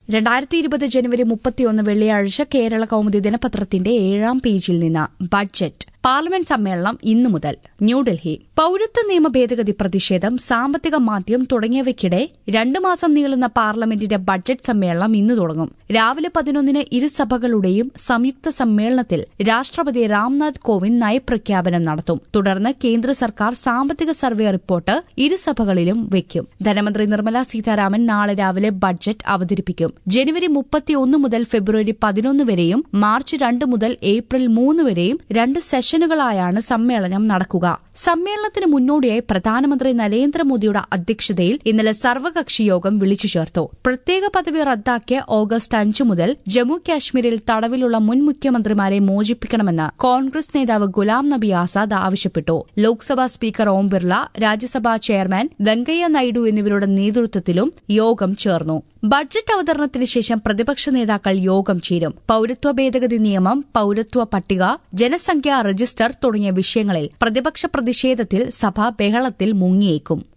രണ്ടായിരത്തി ഇരുപത് ജനുവരി മുപ്പത്തിയൊന്ന് വെള്ളിയാഴ്ച കേരള കൌമുദി ദിനപത്രത്തിന്റെ ഏഴാം പേജിൽ നിന്ന് ബഡ്ജറ്റ് പാർലമെന്റ് സമ്മേളനം ഇന്നു മുതൽ ന്യൂഡൽഹി പൌരത്വ നിയമ ഭേദഗതി പ്രതിഷേധം സാമ്പത്തിക മാന്ദ്യം തുടങ്ങിയവയ്ക്കിടെ രണ്ടു മാസം നീളുന്ന പാർലമെന്റിന്റെ ബഡ്ജറ്റ് സമ്മേളനം ഇന്ന് തുടങ്ങും രാവിലെ പതിനൊന്നിന് ഇരുസഭകളുടെയും സംയുക്ത സമ്മേളനത്തിൽ രാഷ്ട്രപതി രാംനാഥ് കോവിന്ദ് നയപ്രഖ്യാപനം നടത്തും തുടർന്ന് കേന്ദ്ര സർക്കാർ സാമ്പത്തിക സർവേ റിപ്പോർട്ട് ഇരുസഭകളിലും വയ്ക്കും ധനമന്ത്രി നിർമ്മല സീതാരാമൻ നാളെ രാവിലെ ബഡ്ജറ്റ് അവതരിപ്പിക്കും ജനുവരി മുപ്പത്തിയൊന്ന് മുതൽ ഫെബ്രുവരി പതിനൊന്ന് വരെയും മാർച്ച് രണ്ട് മുതൽ ഏപ്രിൽ മൂന്ന് വരെയും രണ്ട് സെഷനുകളായാണ് സമ്മേളനം നടക്കുക സമ്മേളനത്തിന് മുന്നോടിയായി പ്രധാനമന്ത്രി നരേന്ദ്രമോദിയുടെ അധ്യക്ഷതയിൽ ഇന്നലെ സർവകക്ഷി യോഗം വിളിച്ചു ചേർത്തു പ്രത്യേക പദവി റദ്ദാക്കിയ ഓഗസ്റ്റ് അഞ്ചു മുതൽ ജമ്മു കാശ്മീരിൽ തടവിലുള്ള മുൻ മുഖ്യമന്ത്രിമാരെ മോചിപ്പിക്കണമെന്ന് കോൺഗ്രസ് നേതാവ് ഗുലാം നബി ആസാദ് ആവശ്യപ്പെട്ടു ലോക്സഭാ സ്പീക്കർ ഓം ബിർള രാജ്യസഭാ ചെയർമാൻ വെങ്കയ്യ നായിഡു എന്നിവരുടെ നേതൃത്വത്തിലും യോഗം ചേർന്നു ബഡ്ജറ്റ് അവതരണത്തിന് ശേഷം പ്രതിപക്ഷ നേതാക്കൾ യോഗം ചേരും പൌരത്വ ഭേദഗതി നിയമം പൌരത്വ പട്ടിക ജനസംഖ്യാ രജിസ്റ്റർ തുടങ്ങിയ വിഷയങ്ങളിൽ പ്രതിപക്ഷ പ്രതിഷേധത്തിൽ സഭ ബഹളത്തിൽ മുങ്ങിയേക്കും